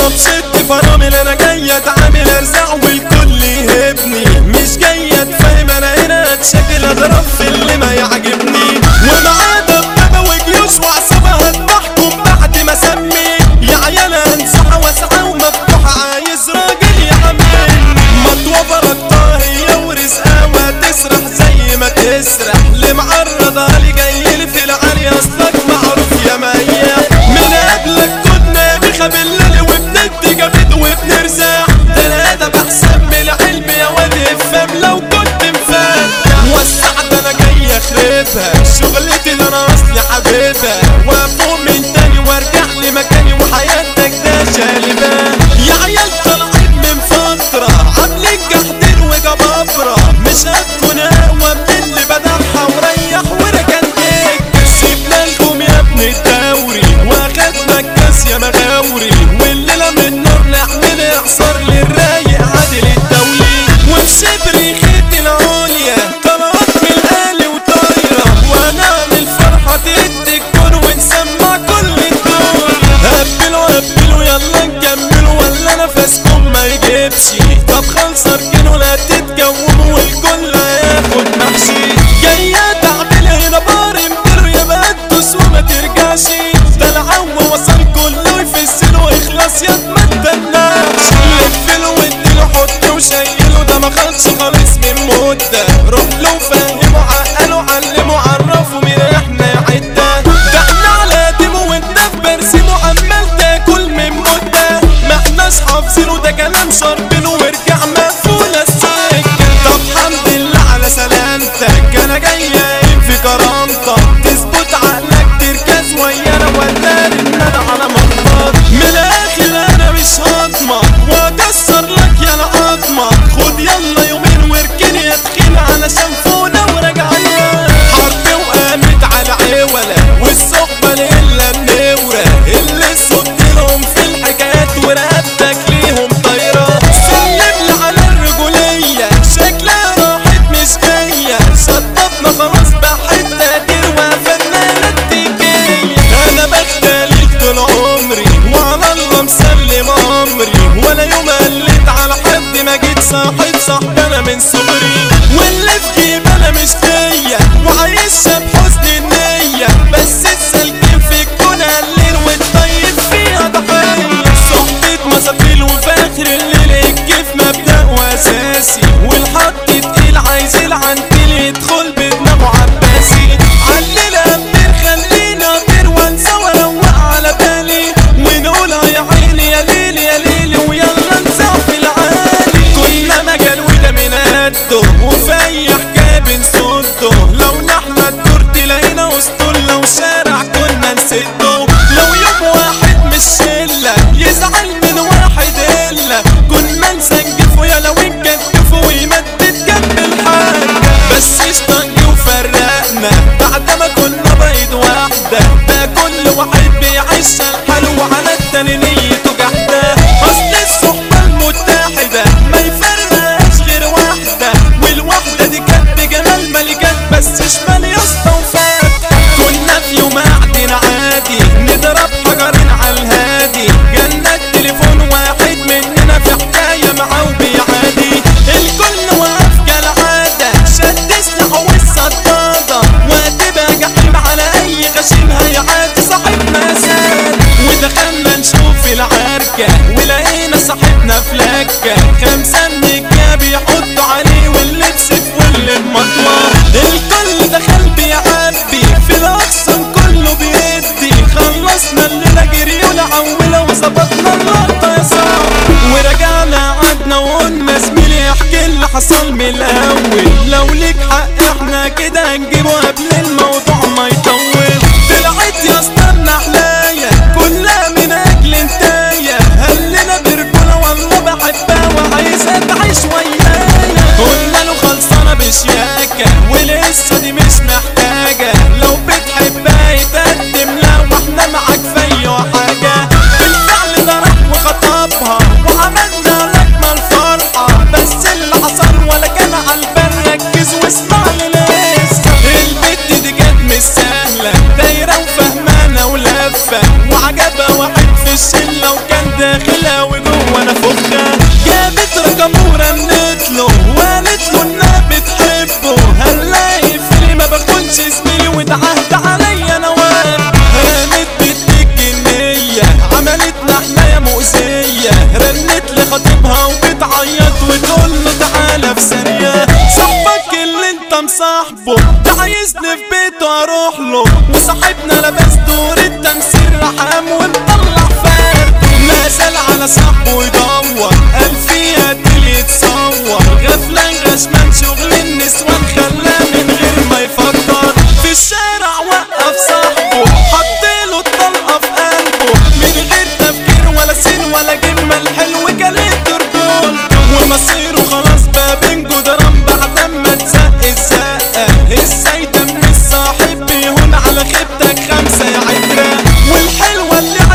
طب ست فرامل انا جاي اتعامل ارزع والكل يهبني مش جاي اتفهم انا هنا اتشكل اضرب في اللي ما يعجبني ومعايا دبابه وجيوش وعصابه هتضحكم بعد ما اسمي يا عيال انسحه واسعه ومفتوحه عايز راجل يعملني مطوه بركتها هي ورزقها وهتسرح زي ما تسرح اللي معرضها لي جاي لي في العالي اصلك معروف يا ميا من قبلك كنا بخبلل وبندي جامد وبنرزع ده انا ده بحسب من العلم يا واد افهم لو كنت مفتح وسع ده انا جاي اخربها شغلتي ده انا اصلي حبيبها وافوق من تاني وارجع لمكاني وحياتك ده شالبها يا عيال طالعين من فترة عاملين جحدين وجبابرة مش هتكون اقوى من اللي بدعها وريح وركن ديك سيبنا لكم يا ابن الدوري واخدنا الكاس يا مغاوري والليلة من نور نعمل اعصار للرايق عادل الدولي وبشبري خيط العليا طلعت من الآلي وطايرة وهنعمل فرحة تدي الكون ونسمع كل الدور هبلوا هبلوا يلا نكملوا ولا نفسكم ما يجيبش طب خلص اركنوا لا تتكوموا والكل هياخد محشي جاية تعمل هنا بار امبروا يا بقى تدوس وما ترجعش ده العو وصل كله يفسله اخلص يا ما تدلعش لفله واديله حط وشيله ده ما خدش خالص من مدة روح له فهمه عقله علمه عرفه مين احنا يا عدة ده احنا على ديمه وانت في برسيمه عمال تاكل من مدة ما احناش حافظينه ده كلام شاربينه وارجع مقفولة السكة طب حمد لله على سلامتك انا جاي قايم في كرامتك تظبط عقلك تركز ويانا ولا ان انا على منطق من الاخر انا مش هضمك واكسر لك يا العظمك خد يلا يومين واركن يا تخين علشان فونا وراجعين حرب وقامت على عوله والصحبه الا منوره اللي صدت لهم في الحكايات ورقبتك ليهم طايره سلم لي على الرجوليه شكلها راحت مش جايه شطبنا خلاص بحت تقدير وفنانه تكيه انا بختلف طول عمري وعلى الله مسلم امري ولا يوم قلت على حد ما جيت صاحب صاحب انا من صغري واللي في جيب انا مش فيا وعايشها بحسن النية بس السلكين في الكون قليل والطيب فيها ضحية صحبة مسافيل وفاخر الليل الكيف مبدأ واساسي والحط تقيل عايز العنتيل يدخل بدماغه عباسي علينا أمير خلينا أطير وانسى واروق على بالي ونقولها يا عيني يا ليل يا ليل ويلا نسع في العالي كل مجال وده من قده وفي أي حكاية بنصده لو نحنا الدور تلاقينا اسطول لو شارع كنا نسده لو يوم واحد مش شلة يزعل من واحد إلا كنا نسجفه يا لو نكتفه ويمدد جنب الحاجة بس اشتنجي وفرقنا بعد ما كنا بيض واحدة ده كل واحد بيعيش الحال وعلى التاني نيته جحدة أصل الصحبة المتحدة ما يفرقش غير واحدة والواحدة دي كانت بجمال ملكات بس شمال يا اسطى وفاتة كنا في يوم قاعدين عادي نضرب حجرين على الهادي جالنا التليفون واحد مننا في حكاية معاه وبيعادي الكل واقف كالعادة شد سلاحه والصدادة وهتبقى جحيم على أي غشيم هيعادي صاحبنا ساد ودخلنا نشوف العركة ولقينا صاحبنا في لكة خمسة النجا بيحطوا عليه واللبس في واللي بمطوة الكل دخل بيعبي في الأقسام كله بيدي خلصنا الليلة جري والعولة وظبطنا اللقطة يا صاحبي ورجعنا قعدنا وقلنا زميلي احكي اللي حصل من الأول لو ليك حق احنا كده هنجيبه قبل الموضوع ما يطول طلعت يا اسطى حلاية كلها من أجل انتاية هلنا برجولة والله بحبها وعايزة تعيش ويايا قلنا له خلصانة بشياكة ولسه دي مش محتاجة لو بتحبها يتقدم لها واحنا معاك في أي حاجة بالفعل ده راح وخطبها وعملنا لك ما الفرحة بس اللي حصل ولا كان عالبال ركز واسمع لي لسه البت دي كانت مش سهلة دايرة وفهمانة ولفة وعجبها واحد في الشلة وكان داخلها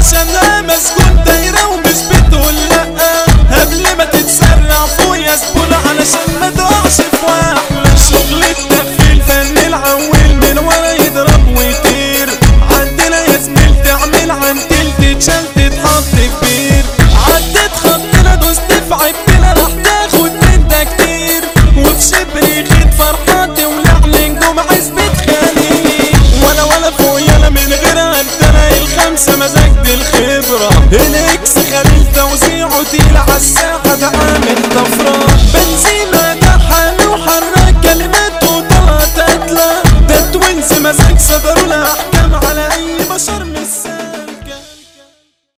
علشان لا مسكون دايرة ومش بتقول لأ قبل ما تتسرع فويا زبون علشان ما تقعش في وحلة شغل التقفيل فن العويل من ورا يضرب ويطير عندنا يا زميل تعمل عنتيل تتشال تتحط في بير عدت خطنا دوست في عبنا راح تاخد من ده كتير وفي شبري خد فرحاتي ولعل نجوم عزبة خليل ولا ولا فوق يلا من غير عندنا الخمسة مزاج دي الخبرة الاكس خليل توزيعه تقيل عالساحة ده عامل طفرة بنزينة ده حامي وحراك كلماته طلعت قتلة ده توينز مزاج صدروا لها احكام على اي بشر مش